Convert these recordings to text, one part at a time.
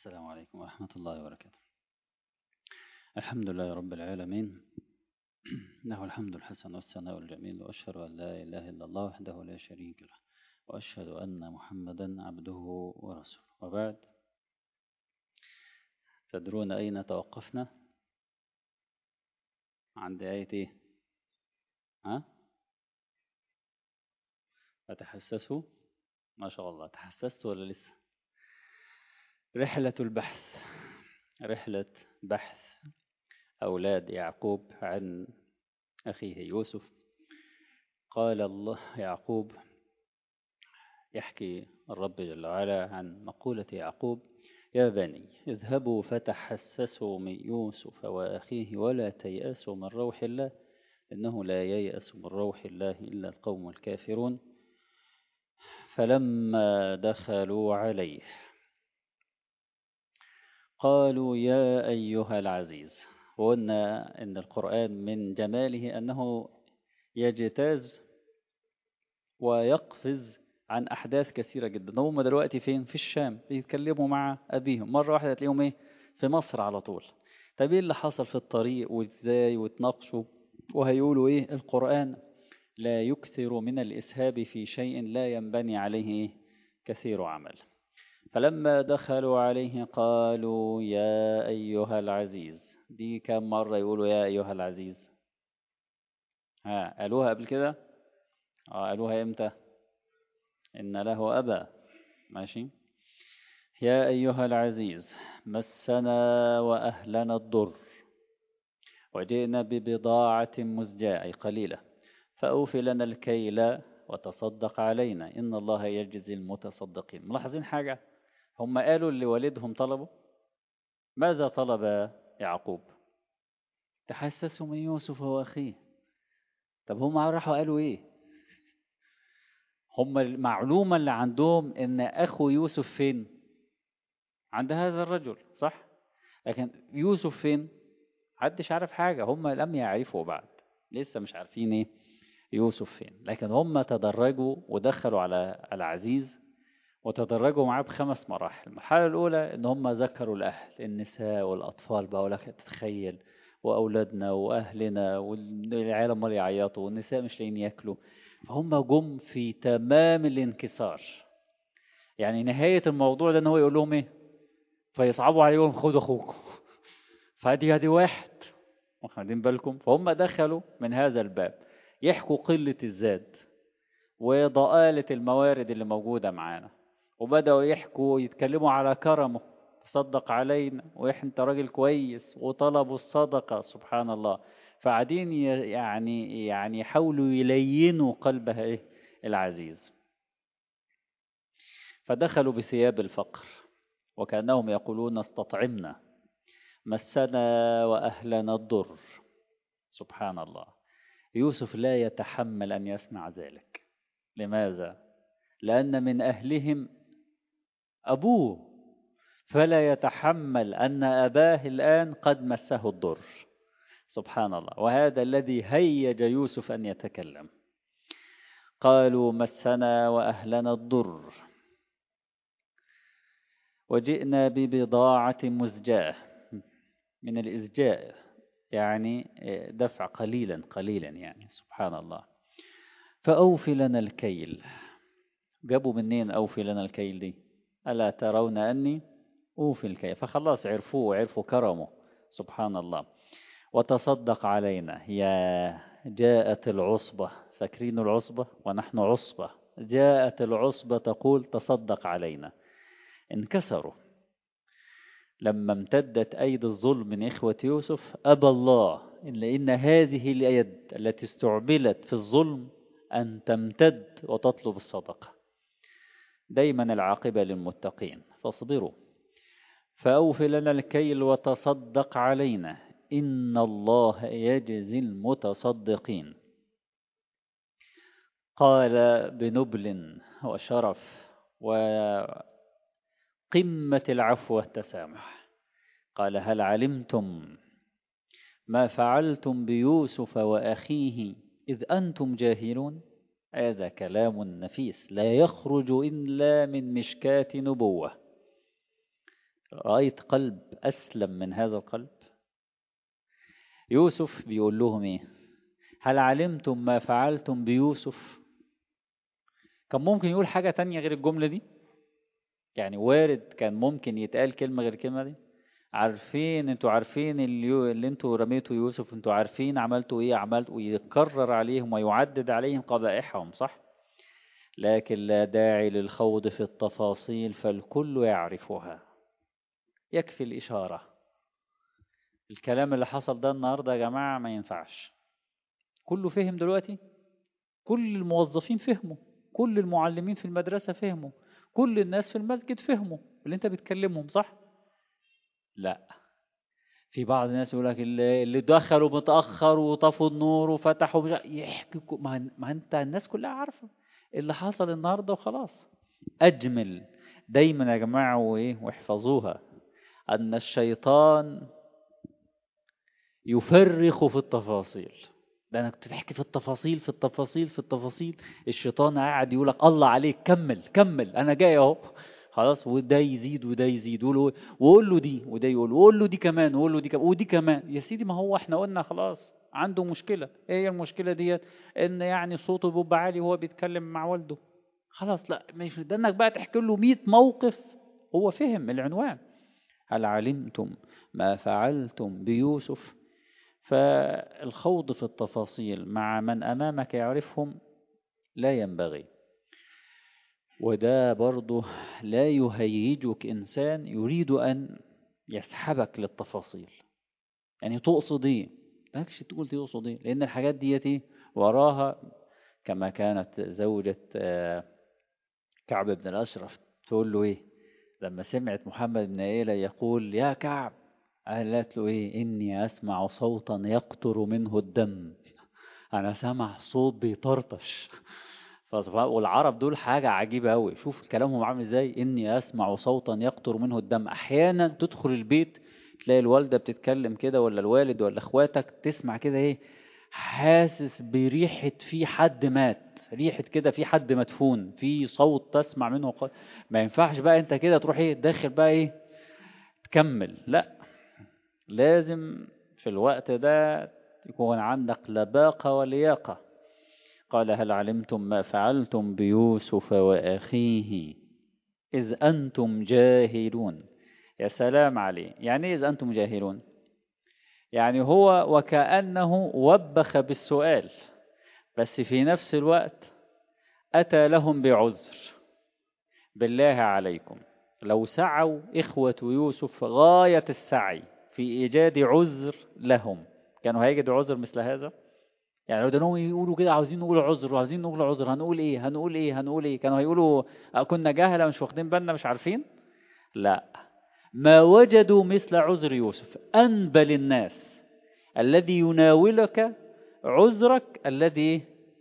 السلام عليكم ورحمة الله وبركاته الحمد لله رب العالمين له الحمد الحسن والثناء الجميل وأشهد أن لا إله إلا الله وحده لا شريك له وأشهد أن محمدا عبده ورسوله وبعد تدرون أين توقفنا عند آية إيه ها فتحسسوا ما شاء الله تحسست ولا لسه رحلة البحث رحلة بحث أولاد يعقوب عن أخيه يوسف قال الله يعقوب يحكي الرب جل وعلا عن مقولة يعقوب يا بني اذهبوا فتحسسوا من يوسف وأخيه ولا تيأسوا من روح الله إنه لا ييأس من روح الله إلا القوم الكافرون فلما دخلوا عليه قالوا يا أيها العزيز وقلنا إن القرآن من جماله أنه يجتاز ويقفز عن أحداث كثيرة جدا هم دلوقتي فين في الشام بيتكلموا مع أبيهم مرة واحدة تلاقيهم إيه في مصر على طول طب إيه اللي حصل في الطريق وإزاي وتناقشوا وهيقولوا إيه القرآن لا يكثر من الإسهاب في شيء لا ينبني عليه كثير عمل فلما دخلوا عليه قالوا يا أيها العزيز دي كم مرة يقولوا يا أيها العزيز ها قالوها قبل كده اه قالوها امتى إن له أبا ماشي يا أيها العزيز مسنا وأهلنا الضر وجئنا ببضاعة مزجاة أي قليلة فأوف لنا الكيل وتصدق علينا إن الله يجزي المتصدقين ملاحظين حاجة هم قالوا اللي والدهم طلبوا ماذا طلب يعقوب تحسسوا من يوسف وأخيه طب هم راحوا قالوا إيه هم المعلومة اللي عندهم إن أخو يوسف فين عند هذا الرجل صح لكن يوسف فين محدش عارف حاجة هم لم يعرفوا بعد لسه مش عارفين إيه يوسف فين لكن هم تدرجوا ودخلوا على العزيز وتدرجوا معاه بخمس مراحل المرحلة الأولى إن هم ذكروا الأهل النساء والأطفال بقى لك تتخيل وأولادنا وأهلنا والعيال أمال يعيطوا والنساء مش لاقيين ياكلوا فهم جم في تمام الانكسار يعني نهاية الموضوع ده إن هو يقول لهم إيه فيصعبوا عليهم خدوا أخوكم فدي هذه واحد واخدين بالكم فهم دخلوا من هذا الباب يحكوا قلة الزاد وضآلة الموارد اللي موجودة معانا وبدأوا يحكوا يتكلموا على كرمه تصدق علينا وانت راجل كويس وطلبوا الصدقة سبحان الله فقاعدين يعني يعني يحاولوا يلينوا قلبها ايه العزيز فدخلوا بثياب الفقر وكأنهم يقولون استطعمنا مسنا وأهلنا الضر سبحان الله يوسف لا يتحمل أن يسمع ذلك لماذا؟ لأن من أهلهم أبوه فلا يتحمل أن أباه الآن قد مسه الضر سبحان الله وهذا الذي هيج يوسف أن يتكلم قالوا مسنا وأهلنا الضر وجئنا ببضاعة مزجاة من الإزجاء يعني دفع قليلا قليلا يعني سبحان الله فأوفي لنا الكيل جابوا منين أوفي لنا الكيل دي ألا ترون أني أوفي الكيل فخلاص عرفوه وعرفوا كرمه سبحان الله وتصدق علينا يا جاءت العصبة فاكرين العصبة ونحن عصبة جاءت العصبة تقول تصدق علينا انكسروا لما امتدت أيدي الظلم من إخوة يوسف أبى الله إلا إن هذه اليد التي استعملت في الظلم أن تمتد وتطلب الصدقة دايما العاقبة للمتقين فاصبروا فأوف لنا الكيل وتصدق علينا إن الله يجزي المتصدقين قال بنبل وشرف وقمة العفو والتسامح قال هل علمتم ما فعلتم بيوسف وأخيه إذ أنتم جاهلون هذا كلام نفيس لا يخرج إلا من مشكاة نبوة رأيت قلب أسلم من هذا القلب يوسف بيقول لهم إيه هل علمتم ما فعلتم بيوسف كان ممكن يقول حاجة تانية غير الجملة دي يعني وارد كان ممكن يتقال كلمة غير الكلمة دي عارفين انتوا عارفين اللي, اللي انتوا رميتوا يوسف انتوا عارفين عملتوا ايه عملتوا ويكرر عليهم ويعدد عليهم قبائحهم صح لكن لا داعي للخوض في التفاصيل فالكل يعرفها يكفي الإشارة الكلام اللي حصل ده النهاردة يا جماعة ما ينفعش كله فهم دلوقتي كل الموظفين فهموا كل المعلمين في المدرسة فهموا كل الناس في المسجد فهموا اللي انت بتكلمهم صح لا في بعض الناس يقول لك اللي, اللي دخلوا متأخر وطفوا النور وفتحوا يحكي ما, ما انت الناس كلها عارفة اللي حصل النهاردة وخلاص أجمل دايما يا جماعة وإيه واحفظوها أن الشيطان يفرخ في التفاصيل ده انا كنت تحكي في التفاصيل في التفاصيل في التفاصيل الشيطان قاعد يقول لك الله عليك كمل كمل انا جاي اهو خلاص وده يزيد وده يزيد وقول وقول له دي وده يقول وقول له دي كمان وقول له دي كمان ودي كمان يا سيدي ما هو احنا قلنا خلاص عنده مشكلة ايه هي المشكلة ديت ان يعني صوته بيبقى عالي وهو بيتكلم مع والده خلاص لا مش ده انك بقى تحكي له 100 موقف هو فهم العنوان هل علمتم ما فعلتم بيوسف فالخوض في التفاصيل مع من أمامك يعرفهم لا ينبغي وده برضه لا يهيجك إنسان يريد أن يسحبك للتفاصيل يعني تقصد إيه مالكش تقول تقصد إيه لأن الحاجات ديت وراها كما كانت زوجة كعب بن الأشرف تقول له إيه لما سمعت محمد بن إيلة يقول يا كعب قالت له ايه اني اسمع صوتا يقطر منه الدم انا سامع صوت بيطرطش والعرب دول حاجة عجيبة أوي شوف كلامهم عامل ازاي إني أسمع صوتا يقطر منه الدم أحيانا تدخل البيت تلاقي الوالدة بتتكلم كده ولا الوالد ولا إخواتك تسمع كده إيه حاسس بريحة في حد مات ريحة كده في حد مدفون في صوت تسمع منه ق... ما ينفعش بقى أنت كده تروح إيه داخل بقى إيه تكمل لا لازم في الوقت ده يكون عندك لباقة ولياقة قال هل علمتم ما فعلتم بيوسف وأخيه إذ أنتم جاهلون يا سلام عليه يعني إذ أنتم جاهلون يعني هو وكأنه وبخ بالسؤال بس في نفس الوقت أتى لهم بعذر بالله عليكم لو سعوا إخوة يوسف غاية السعي في إيجاد عذر لهم كانوا هيجدوا عذر مثل هذا يعني لو دانهم يقولوا كده عاوزين نقول عذر وعاوزين نقول عذر هنقول ايه هنقول ايه هنقول ايه كانوا هيقولوا كنا جهلة مش واخدين بالنا مش عارفين لا ما وجدوا مثل عذر يوسف أنبل الناس الذي يناولك عذرك الذي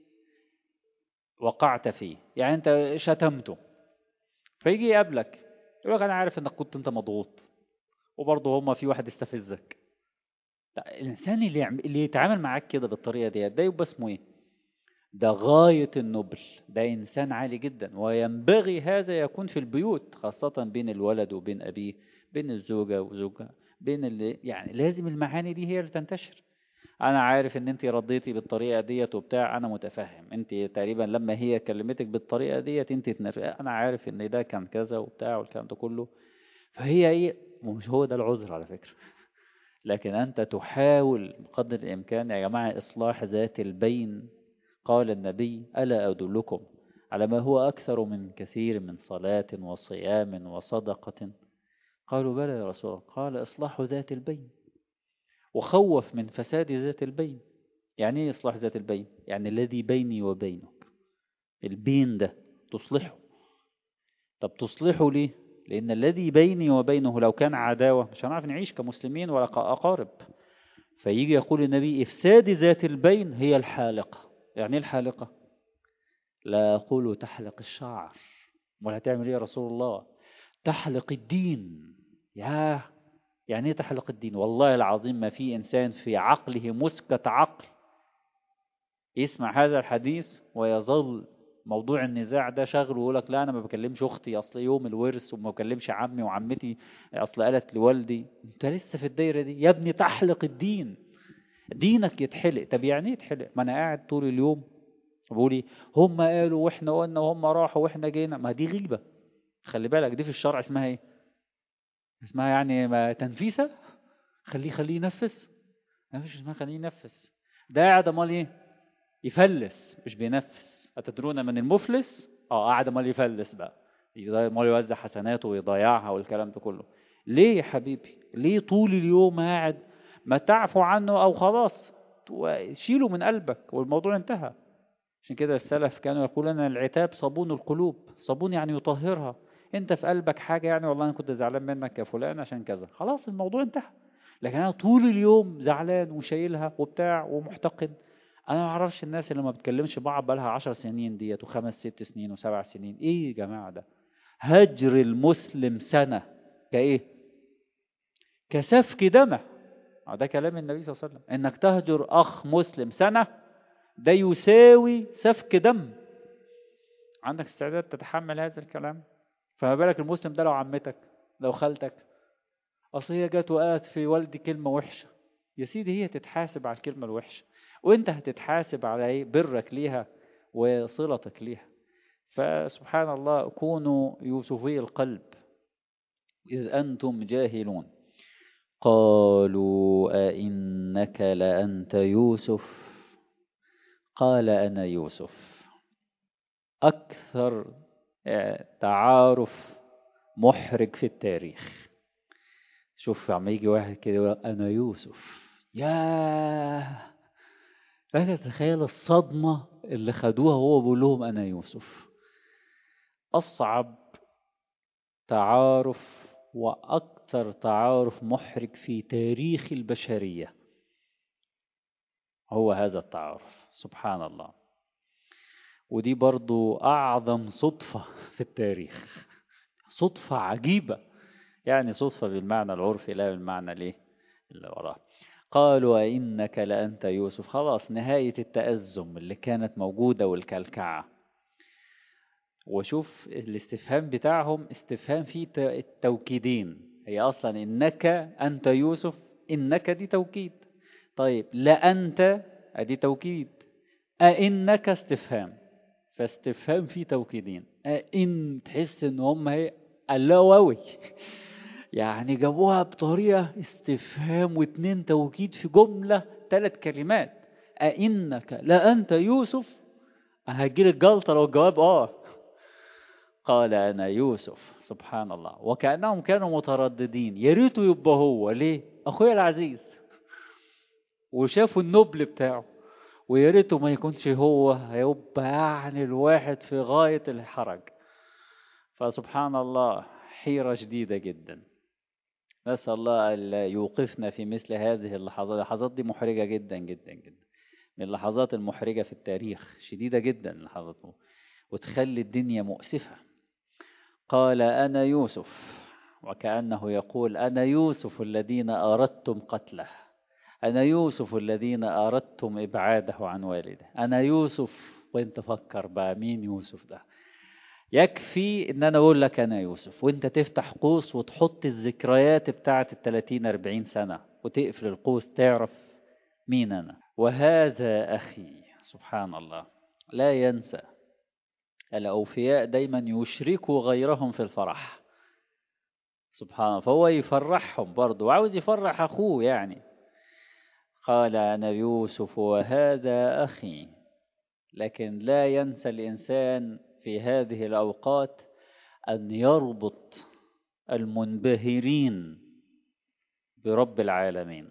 وقعت فيه يعني انت شتمته فيجي يقابلك يقول لك انا عارف انك كنت انت مضغوط وبرضه هما في واحد استفزك لا الانسان اللي يعمل اللي يتعامل معاك كده بالطريقه ديت ده يبقى اسمه ايه ده غايه النبل ده انسان عالي جدا وينبغي هذا يكون في البيوت خاصه بين الولد وبين ابيه بين الزوجه وزوجها بين اللي يعني لازم المعاني دي هي اللي تنتشر انا عارف ان انت رديتي بالطريقه ديت وبتاع انا متفهم انت تقريبا لما هي كلمتك بالطريقه ديت انت تنف... انا عارف ان ده كان كذا وبتاع والكلام ده كله فهي ايه ومش هو ده العذر على فكره لكن انت تحاول بقدر الامكان يا جماعه اصلاح ذات البين قال النبي الا ادلكم على ما هو اكثر من كثير من صلاه وصيام وصدقه قالوا بلى يا رسول الله قال اصلاح ذات البين وخوف من فساد ذات البين يعني ايه اصلاح ذات البين يعني الذي بيني وبينك البين ده تصلحه طب تصلحه ليه لان الذي بيني وبينه لو كان عداوه مش هنعرف نعيش كمسلمين ولا كاقارب فيجي يقول النبي افساد ذات البين هي الحالقه يعني ايه الحالقه لا اقول تحلق الشعر ولا تعمل ايه يا رسول الله تحلق الدين ياه يعني ايه تحلق الدين والله العظيم ما في انسان في عقله مسكة عقل يسمع هذا الحديث ويظل موضوع النزاع ده شغله ويقول لك لا انا ما بكلمش اختي اصل يوم الورث وما بكلمش عمي وعمتي اصل قالت لوالدي انت لسه في الدايره دي يا ابني تحلق الدين دينك يتحلق طب يعني ايه يتحلق ما انا قاعد طول اليوم بقول ايه هم قالوا واحنا قلنا وهم راحوا واحنا جينا ما دي غيبه خلي بالك دي في الشرع اسمها ايه اسمها يعني ما تنفيسه خليه خليه ينفس ما فيش اسمها خليه ينفس ده قاعد امال ايه يفلس مش بينفس أتدرون من المفلس اه قاعد امال يفلس بقى امال يوزع حسناته ويضيعها والكلام ده كله ليه يا حبيبي ليه طول اليوم قاعد ما تعفو عنه او خلاص شيله من قلبك والموضوع انتهى عشان كده السلف كانوا يقولون العتاب صابون القلوب صابون يعني يطهرها انت في قلبك حاجة يعني والله انا كنت زعلان منك يا فلان عشان كذا خلاص الموضوع انتهى لكن انا طول اليوم زعلان وشايلها وبتاع ومحتقد انا ما اعرفش الناس اللي ما بتكلمش بعض بقالها عشر سنين ديت وخمس ست سنين وسبع سنين ايه يا جماعه ده هجر المسلم سنه كايه كسفك دمه ده كلام النبي صلى الله عليه وسلم انك تهجر اخ مسلم سنه ده يساوي سفك دم عندك استعداد تتحمل هذا الكلام فما بالك المسلم ده لو عمتك لو خالتك اصل هي جت وقالت في والدي كلمه وحشه يا سيدي هي تتحاسب على الكلمه الوحشه وانت هتتحاسب على ايه برك ليها وصلتك ليها فسبحان الله كونوا يوسفي القلب إذ أنتم جاهلون قالوا أئنك لأنت يوسف قال أنا يوسف أكثر تعارف محرج في التاريخ شوف عم يجي واحد كده أنا يوسف ياه لا تتخيل الصدمة اللي خدوها وهو بيقول لهم أنا يوسف أصعب تعارف وأكثر تعارف محرج في تاريخ البشرية هو هذا التعارف سبحان الله ودي برضو أعظم صدفة في التاريخ صدفة عجيبة يعني صدفة بالمعنى العرفي لا بالمعنى ليه اللي وراه قالوا أئنك لأنت يوسف خلاص نهاية التأزم اللي كانت موجودة والكلكعة وشوف الاستفهام بتاعهم استفهام فيه التوكيدين هي أصلا إنك أنت يوسف إنك دي توكيد طيب لأنت أدي توكيد أئنك استفهام فاستفهام فيه توكيدين أئن تحس إن هم هي اللواوي يعني جابوها بطريقة استفهام واتنين توكيد في جملة ثلاث كلمات أئنك لا أنت يوسف أنا هجيلك جلطة لو الجواب آه قال أنا يوسف سبحان الله وكأنهم كانوا مترددين يا ريته يبقى هو ليه أخويا العزيز وشافوا النبل بتاعه ويا ريته ما يكونش هو هيبقى يعني الواحد في غاية الحرج فسبحان الله حيرة شديدة جدا نسأل الله ألا يوقفنا في مثل هذه اللحظات اللحظات دي محرجة جدا جدا جدا من اللحظات المحرجة في التاريخ شديدة جدا اللحظات وتخلي الدنيا مؤسفة قال أنا يوسف وكأنه يقول أنا يوسف الذين أردتم قتله أنا يوسف الذين أردتم إبعاده عن والده أنا يوسف وانت فكر بقى مين يوسف ده يكفي ان انا اقول لك انا يوسف وانت تفتح قوس وتحط الذكريات بتاعه ال 30 40 سنه وتقفل القوس تعرف مين انا وهذا اخي سبحان الله لا ينسى الاوفياء دايما يشركوا غيرهم في الفرح سبحان الله فهو يفرحهم برضه وعاوز يفرح اخوه يعني قال انا يوسف وهذا اخي لكن لا ينسى الانسان في هذه الأوقات أن يربط المنبهرين برب العالمين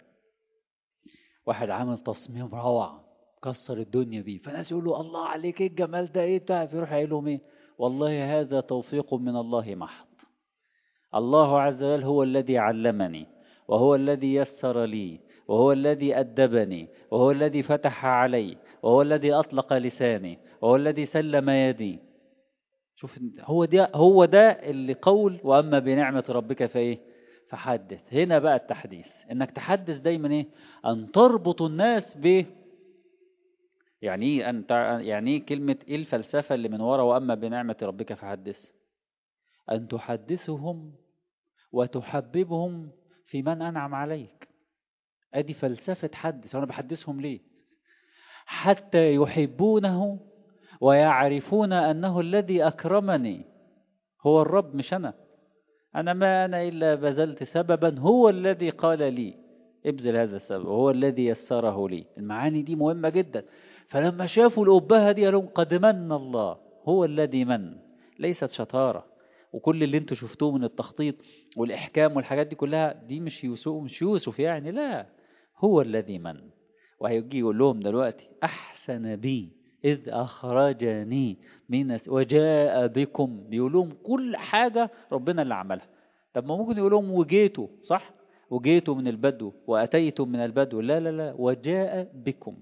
واحد عامل تصميم روعة كسر الدنيا بيه فناس يقولوا الله عليك ايه الجمال ده ايه بتاع فيروح قايل لهم ايه والله هذا توفيق من الله محض الله عز وجل هو الذي علمني وهو الذي يسر لي وهو الذي أدبني وهو الذي فتح علي وهو الذي أطلق لساني وهو الذي سلم يدي شوف هو ده هو ده اللي قول واما بنعمه ربك فايه فحدث هنا بقى التحديث انك تحدث دايما ايه ان تربط الناس ب يعني ايه أن تع... يعني ايه كلمة ايه الفلسفة اللي من ورا وأما بنعمة ربك فحدث أن تحدثهم وتحببهم في من أنعم عليك أدي فلسفة حدث وأنا بحدثهم ليه حتى يحبونه ويعرفون أنه الذي أكرمني هو الرب مش أنا أنا ما أنا إلا بذلت سببا هو الذي قال لي ابذل هذا السبب هو الذي يسره لي المعاني دي مهمة جدا فلما شافوا الأبهة دي قالوا قد من الله هو الذي من ليست شطارة وكل اللي انتوا شفتوه من التخطيط والإحكام والحاجات دي كلها دي مش يوسف مش يوسف يعني لا هو الذي من وهيجي يقول لهم دلوقتي أحسن بي إذ أخرجني من وجاء بكم بيقول لهم كل حاجة ربنا اللي عملها طب ما ممكن يقول لهم وجيتوا صح وجيتوا من البدو وأتيتم من البدو لا لا لا وجاء بكم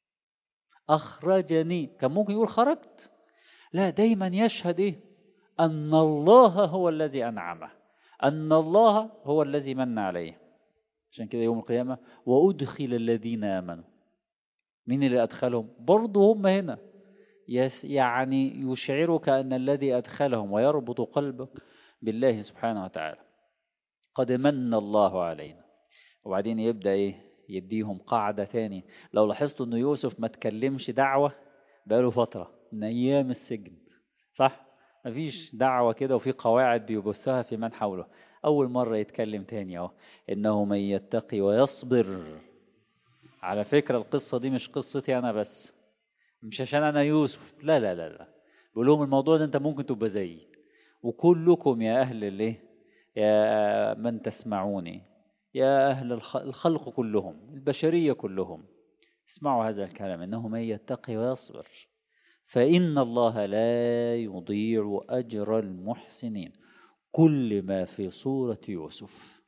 أخرجني كان ممكن يقول خرجت لا دايما يشهد إيه أن الله هو الذي أنعمه أن الله هو الذي من عليه عشان كده يوم القيامة وأدخل الذين آمنوا مين اللي أدخلهم برضه هم هنا يعني يشعرك أن الذي أدخلهم ويربط قلبك بالله سبحانه وتعالى قد من الله علينا وبعدين يبدأ إيه يديهم قاعدة تاني لو لاحظتوا أن يوسف ما تكلمش دعوة بقاله فترة من أيام السجن صح مفيش دعوة كده وفي قواعد بيبثها في من حوله أول مرة يتكلم تاني أهو إنه من يتقي ويصبر على فكرة القصة دي مش قصتي أنا بس مش عشان أنا يوسف لا لا لا لا بقول لهم الموضوع ده أنت ممكن تبقى زيي وكلكم يا أهل الإيه يا من تسمعوني يا أهل الخلق كلهم البشرية كلهم اسمعوا هذا الكلام إنه من يتقي ويصبر فإن الله لا يضيع أجر المحسنين كل ما في صورة يوسف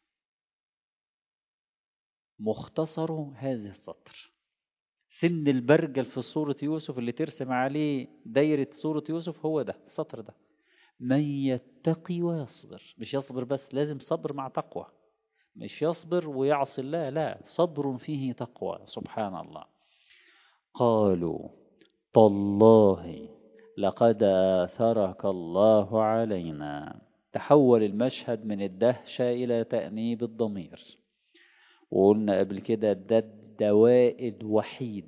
مختصر هذا السطر سن البرجل في صورة يوسف اللي ترسم عليه دايرة صورة يوسف هو ده السطر ده من يتقي ويصبر مش يصبر بس لازم صبر مع تقوى مش يصبر ويعصي الله لا صبر فيه تقوى سبحان الله قالوا تالله لقد آثرك الله علينا تحول المشهد من الدهشة إلى تأنيب الضمير وقلنا قبل كده ده الدواء الوحيد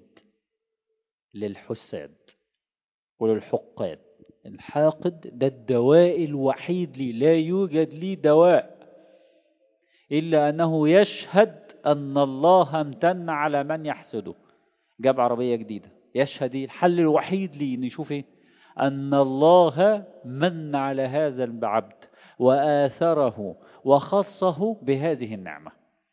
للحساد وللحقاد الحاقد ده الدواء الوحيد لي لا يوجد لي دواء إلا أنه يشهد أن الله امتن على من يحسده جاب عربية جديدة يشهد الحل الوحيد لي نشوف ايه أن الله من على هذا العبد وآثره وخصه بهذه النعمة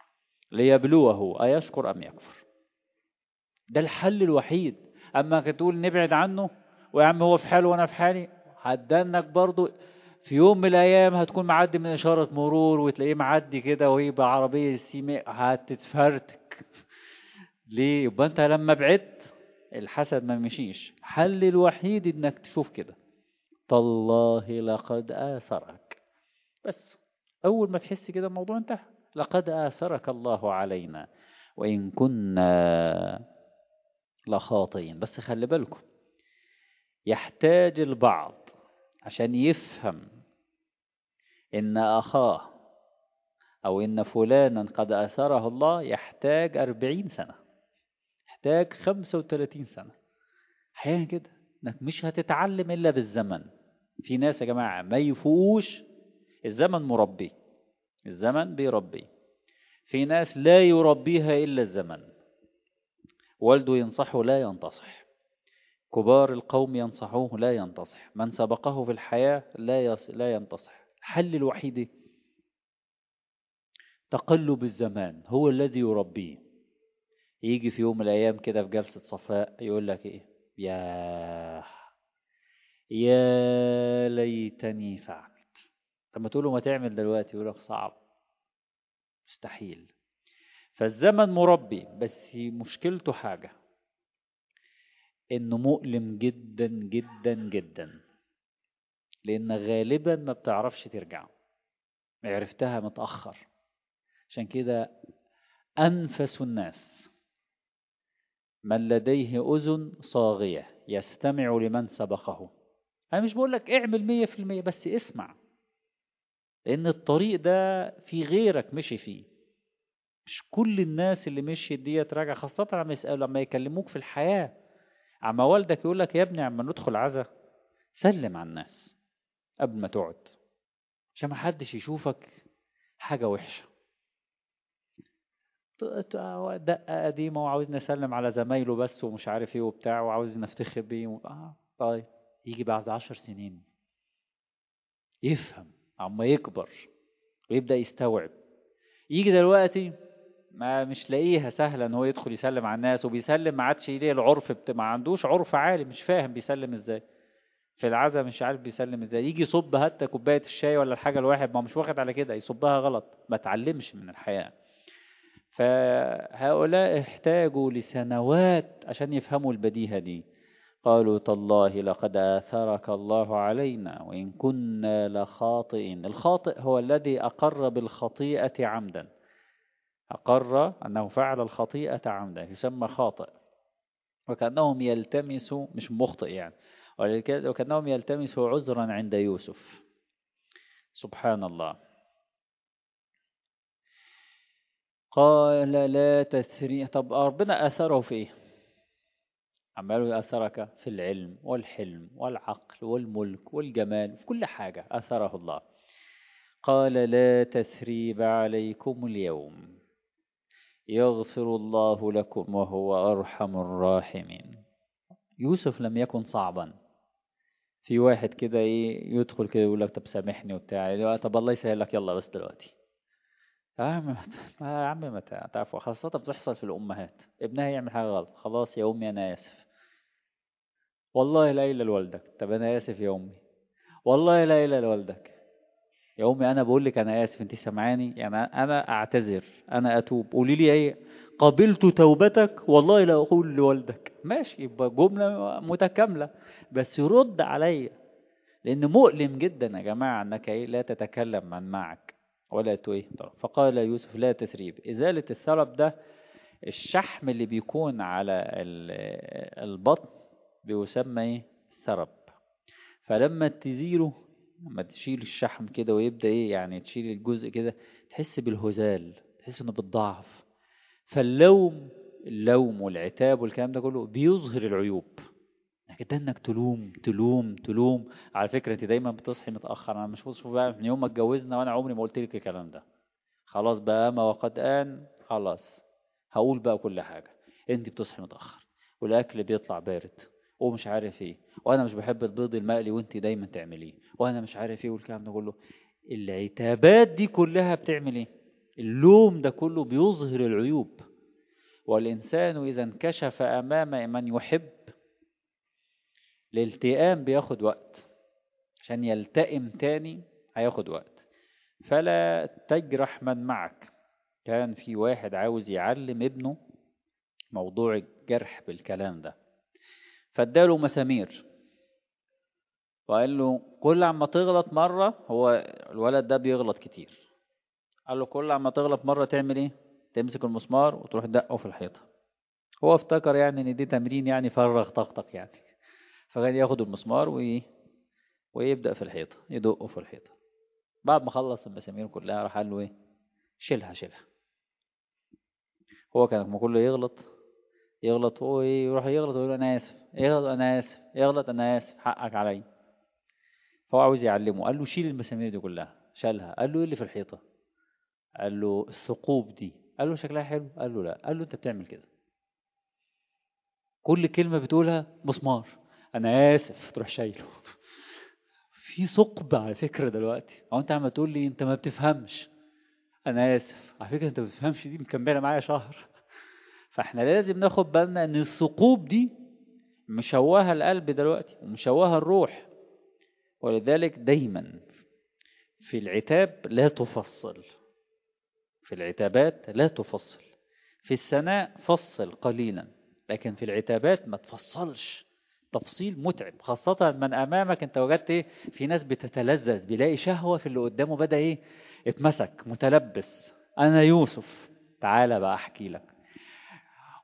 ليبلوه أيشكر أم يكفر ده الحل الوحيد أما تقول نبعد عنه ويا عم هو في حاله وأنا في حالي هتدنك برضو في يوم من الأيام هتكون معدي من إشارة مرور وتلاقيه معدي كده وهي بعربية سيماء هتتفرتك ليه؟ يبقى أنت لما بعدت الحسد ما مشيش الحل الوحيد إنك تشوف كده تالله لقد آثرك بس أول ما تحس كده الموضوع انتهى لقد آثرك الله علينا وإن كنا لخاطئين بس خلي بالكم يحتاج البعض عشان يفهم إن أخاه أو إن فلانا قد أثره الله يحتاج أربعين سنة يحتاج خمسة وثلاثين سنة أحيانا كده إنك مش هتتعلم إلا بالزمن في ناس يا جماعة ما يفوقوش الزمن مربي الزمن بيربي في ناس لا يربيها إلا الزمن والده ينصحه لا ينتصح كبار القوم ينصحوه لا ينتصح من سبقه في الحياة لا يص... لا ينتصح الحل الوحيد تقلب الزمان هو الذي يربيه يجي في يوم من الأيام كده في جلسة صفاء يقول لك إيه يا يا ليتني فعلت لما تقول له ما تعمل دلوقتي يقول لك صعب مستحيل فالزمن مربي بس مشكلته حاجة انه مؤلم جدا جدا جدا لان غالبا ما بتعرفش ترجع عرفتها متأخر عشان كده أنفس الناس من لديه أذن صاغية يستمع لمن سبقه أنا مش بقول لك اعمل مية في المية بس اسمع لأن الطريق ده في غيرك مشي فيه مش كل الناس اللي مشيت ديت راجع خاصة لما يسألوا لما يكلموك في الحياة عما والدك يقول لك يا ابني عما ندخل عزا سلم على الناس قبل ما تقعد عشان ما حدش يشوفك حاجة وحشة دقة قديمة وعاوزني أسلم على زمايله بس ومش عارف إيه وبتاع وعاوز نفتخر بيه و... آه طيب يجي بعد عشر سنين يفهم عما يكبر ويبدأ يستوعب يجي دلوقتي ما مش لاقيها سهلة ان هو يدخل يسلم على الناس وبيسلم ما عادش ليه العرف بت... ما عندوش عرف عالي مش فاهم بيسلم ازاي في العزا مش عارف بيسلم ازاي يجي يصب حتى كوبايه الشاي ولا الحاجه الواحد ما مش واخد على كده يصبها غلط ما اتعلمش من الحياه فهؤلاء احتاجوا لسنوات عشان يفهموا البديهه دي قالوا تالله لقد آثرك الله علينا وإن كنا لخاطئين الخاطئ هو الذي أقر بالخطيئة عمدا أقر أنه فعل الخطيئة عمدا يسمى خاطئ وكأنهم يلتمسوا مش مخطئ يعني وكأنهم يلتمسوا عذرا عند يوسف سبحان الله قال لا تثري طب ربنا أثره في إيه عماله أثرك في العلم والحلم والعقل والملك والجمال في كل حاجة أثره الله قال لا تثريب عليكم اليوم يغفر الله لكم وهو أرحم الراحمين يوسف لم يكن صعبا في واحد كده ايه يدخل كده يقول لك طب سامحني وبتاع طب الله يسهل لك يلا بس دلوقتي يا عم يا عم ما تعرفوا خاصة بتحصل في الأمهات ابنها يعمل حاجة غلط خلاص يا أمي أنا آسف والله لا إلا لوالدك طب أنا آسف يا أمي والله لا إلا لوالدك يا أمي أنا بقول لك أنا آسف أنت سامعاني يعني أنا أعتذر أنا أتوب قولي لي إيه قبلت توبتك والله لا أقول لوالدك ماشي يبقى جملة متكاملة بس يرد عليا لأن مؤلم جدا يا جماعة أنك إيه لا تتكلم من معك ولا تويه فقال يوسف لا تثريب إزالة الثرب ده الشحم اللي بيكون على البطن بيسمى ايه ثرب فلما تزيله لما تشيل الشحم كده ويبدأ ايه يعني تشيل الجزء كده تحس بالهزال تحس انه بالضعف فاللوم اللوم والعتاب والكلام ده كله بيظهر العيوب لكن ده انك تلوم تلوم تلوم على فكرة انت دايما بتصحي متأخر انا مش بصحي بقى من يوم ما اتجوزنا وانا عمري ما قلت لك الكلام ده خلاص بقى ما وقد آن خلاص هقول بقى كل حاجة انت بتصحي متأخر والاكل بيطلع بارد ومش عارف ايه وانا مش بحب البيض المقلي وانت دايما تعمليه وانا مش عارف ايه والكلام ده كله العتابات دي كلها بتعمل ايه اللوم ده كله بيظهر العيوب والإنسان إذا انكشف أمام من يحب الالتئام بياخد وقت عشان يلتئم تاني هياخد وقت فلا تجرح من معك كان في واحد عاوز يعلم ابنه موضوع الجرح بالكلام ده فاداله مسامير وقال له كل عما تغلط مرة هو الولد ده بيغلط كتير قال له كل عما تغلط مرة تعمل ايه تمسك المسمار وتروح دقه في الحيطة هو افتكر يعني ان دي تمرين يعني فرغ طاقتك يعني فكان ياخد المسمار وي... ويبدأ في الحيطة يدقه في الحيطة بعد ما خلص المسامير كلها راح قال له ايه شيلها شيلها هو كان لما كله يغلط يغلط هو ايه يروح يغلط ويقول انا اسف يغلط انا اسف يغلط انا اسف حقك عليا فهو عاوز يعلمه قال له شيل المسامير دي كلها شالها قال له ايه اللي في الحيطة قال له الثقوب دي قال له شكلها حلو قال له لا قال له انت بتعمل كده كل كلمة بتقولها مسمار انا اسف تروح شايله في ثقب على فكرة دلوقتي او انت عم تقول لي انت ما بتفهمش انا اسف على فكرة انت ما بتفهمش دي مكملة معايا شهر فاحنا لازم ناخد بالنا ان الثقوب دي مشوهة القلب دلوقتي ومشوهة الروح ولذلك دايما في العتاب لا تفصل في العتابات لا تفصل في الثناء فصل قليلا لكن في العتابات ما تفصلش تفصيل متعب خاصة من أمامك أنت وجدت إيه في ناس بتتلذذ بيلاقي شهوة في اللي قدامه بدأ إيه اتمسك متلبس أنا يوسف تعالى بقى أحكي لك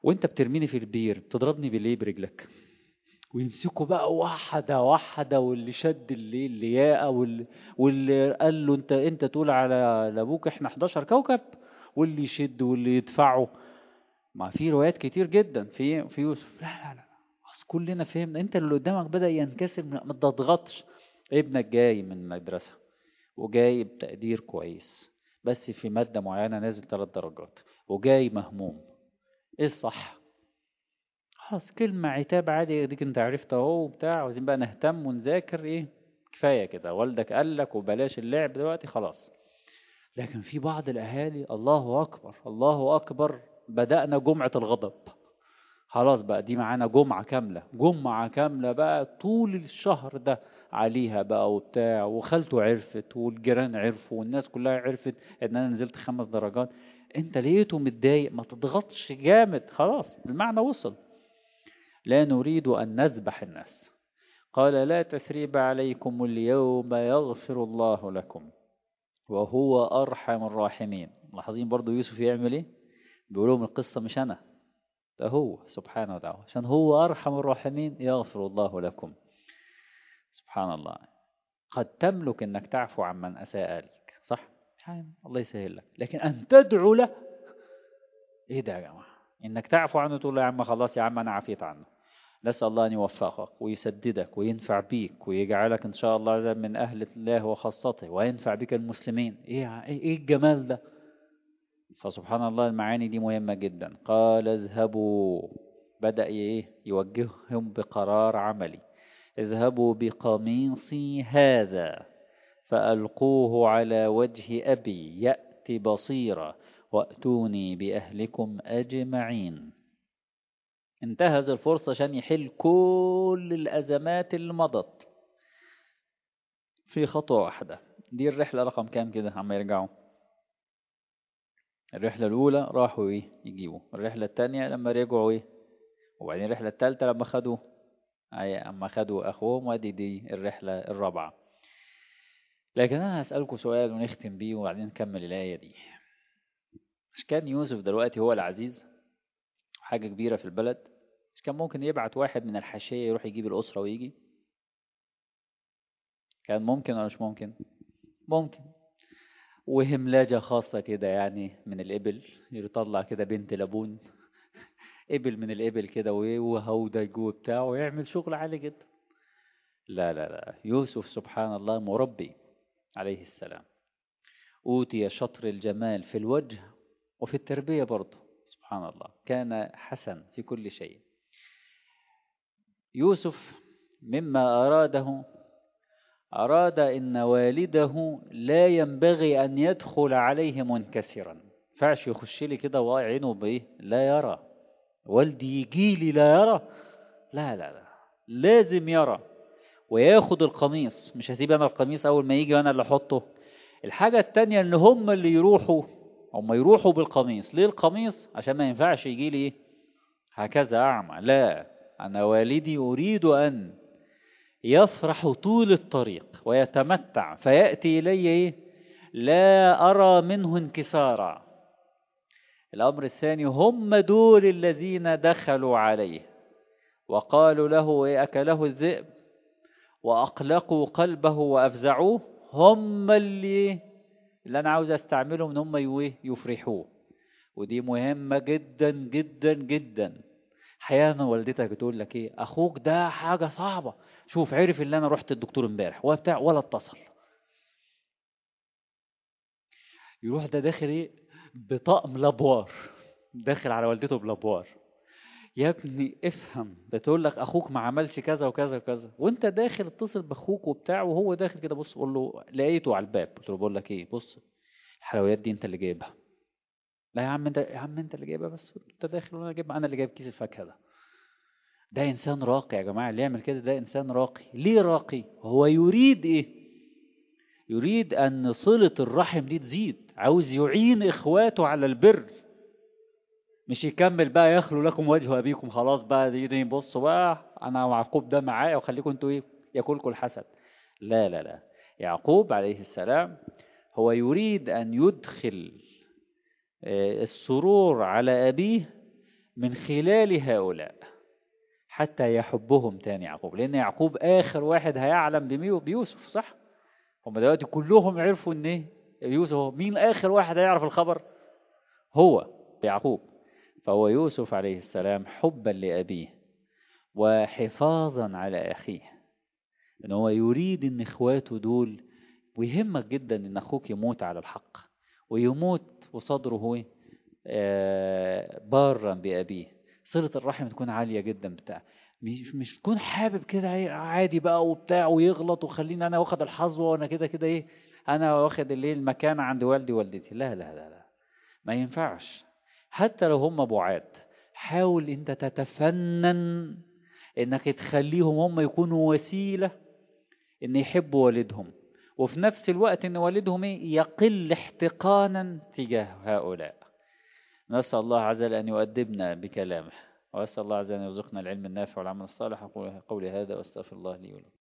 وانت بترميني في البير بتضربني بالليه برجلك ويمسكوا بقى واحدة واحدة واللي شد اللي الياقة واللي, واللي قال له انت انت تقول على لابوك احنا 11 كوكب واللي يشد واللي يدفعه ما في روايات كتير جدا في في يوسف لا لا لا بس كلنا فهمنا انت اللي قدامك بدأ ينكسر ما تضغطش ابنك جاي من مدرسة وجايب تقدير كويس بس في مادة معينة نازل ثلاث درجات وجاي مهموم ايه الصح خلاص كلمة عتاب عادي ديك انت عرفت اهو وبتاع عاوزين بقى نهتم ونذاكر ايه كفاية كده والدك قال لك وبلاش اللعب دلوقتي خلاص لكن في بعض الاهالي الله اكبر الله اكبر بدأنا جمعة الغضب خلاص بقى دي معانا جمعة كاملة جمعة كاملة بقى طول الشهر ده عليها بقى وبتاع وخالته عرفت والجيران عرفوا والناس كلها عرفت ان انا نزلت خمس درجات انت لقيته متضايق ما تضغطش جامد خلاص المعنى وصل لا نريد ان نذبح الناس قال لا تثريب عليكم اليوم يغفر الله لكم وهو ارحم الراحمين لاحظين برضو يوسف يعمل ايه بيقول لهم القصه مش انا ده هو سبحانه وتعالى عشان هو ارحم الراحمين يغفر الله لكم سبحان الله قد تملك انك تعفو عمن اساء لك صح الله يسهل لك لكن ان تدعو له ايه ده يا جماعه انك تعفو عنه تقول له يا عم خلاص يا عم انا عفيت عنه نسال الله ان يوفقك ويسددك وينفع بيك ويجعلك ان شاء الله من اهل الله وخاصته وينفع بك المسلمين ايه ايه الجمال ده فسبحان الله المعاني دي مهمه جدا قال اذهبوا بدا ايه يوجههم بقرار عملي اذهبوا بقميصي هذا فألقوه على وجه أبي يأتي بصيرا وأتوني بأهلكم أجمعين انتهز الفرصة عشان يحل كل الأزمات اللي مضت في خطوة واحدة دي الرحلة رقم كام كده عم يرجعوا الرحلة الأولى راحوا إيه يجيبوا الرحلة الثانية لما رجعوا إيه وبعدين الرحلة الثالثة لما خدوا أي أما خدوا أخوهم وادي دي الرحلة الرابعة لكن أنا هسألكم سؤال ونختم بيه وبعدين نكمل الآية دي مش كان يوسف دلوقتي هو العزيز حاجة كبيرة في البلد مش كان ممكن يبعت واحد من الحاشية يروح يجيب الأسرة ويجي كان ممكن ولا مش ممكن ممكن وهملاجة خاصة كده يعني من الإبل يطلع كده بنت لبون إبل من الإبل كده وهودج وبتاع ويعمل شغل عالي جدا لا لا لا يوسف سبحان الله مربي عليه السلام أوتي شطر الجمال في الوجه وفي التربية برضه سبحان الله كان حسن في كل شيء يوسف مما أراده أراد إن والده لا ينبغي أن يدخل عليه منكسرا فعش يخش لي كده وعينه بإيه لا يرى والدي يجي لي لا يرى لا لا لا لازم يرى وياخد القميص مش هسيب انا القميص اول ما يجي وانا اللي احطه الحاجة التانية ان هم اللي يروحوا هم يروحوا بالقميص ليه القميص عشان ما ينفعش يجي لي هكذا اعمى لا انا والدي اريد ان يفرح طول الطريق ويتمتع فيأتي الي ايه لا ارى منه انكسارا الامر الثاني هم دول الذين دخلوا عليه وقالوا له ايه اكله الذئب وأقلقوا قلبه وأفزعوه هم اللي اللي أنا عاوز أستعملهم إن هم يفرحوه ودي مهمة جدا جدا جدا أحيانا والدتك بتقول لك إيه أخوك ده حاجة صعبة شوف عرف اللي أنا رحت الدكتور امبارح وبتاع ولا اتصل يروح ده داخل إيه بطقم لابوار داخل على والدته بلابوار يا ابني افهم بتقول لك اخوك ما عملش كذا وكذا وكذا وانت داخل اتصل باخوك وبتاع وهو داخل كده بص قول له لقيته على الباب قلت له بقول لك ايه بص الحلويات دي انت اللي جايبها لا يا عم انت يا عم انت اللي جايبها بس انت داخل وانا جايبها انا اللي جايب كيس الفاكهه ده ده انسان راقي يا جماعه اللي يعمل كده ده انسان راقي ليه راقي هو يريد ايه يريد ان صله الرحم دي تزيد عاوز يعين اخواته على البر مش يكمل بقى يخلو لكم وجه ابيكم خلاص بقى دي بصوا بقى انا يعقوب ده معايا وخليكم انتوا ايه ياكلكم الحسد لا لا لا يعقوب عليه السلام هو يريد ان يدخل السرور على ابيه من خلال هؤلاء حتى يحبهم تاني يعقوب لأن يعقوب آخر واحد هيعلم بميو- بيوسف صح هم دلوقتي كلهم عرفوا ان ايه يوسف هو مين آخر واحد هيعرف الخبر هو يعقوب فهو يوسف عليه السلام حبا لأبيه وحفاظا على أخيه ان هو يريد ان اخواته دول ويهمك جدا ان اخوك يموت على الحق ويموت وصدره ايه آه، بارا بأبيه صلة الرحم تكون عالية جدا بتاع مش مش تكون حابب كده ايه عادي بقى وبتاع ويغلط وخليني انا واخد الحظوة وانا كده كده ايه انا واخد الايه المكان عند والدي والدتي لا لا لا لا ما ينفعش حتى لو هم بعاد حاول انت تتفنن انك تخليهم هم يكونوا وسيلة ان يحبوا والدهم وفي نفس الوقت ان والدهم ايه يقل احتقانا تجاه هؤلاء نسأل الله عز وجل أن يؤدبنا بكلامه وأسأل الله عز وجل أن يرزقنا العلم النافع والعمل الصالح أقول قولي هذا وأستغفر الله لي ولكم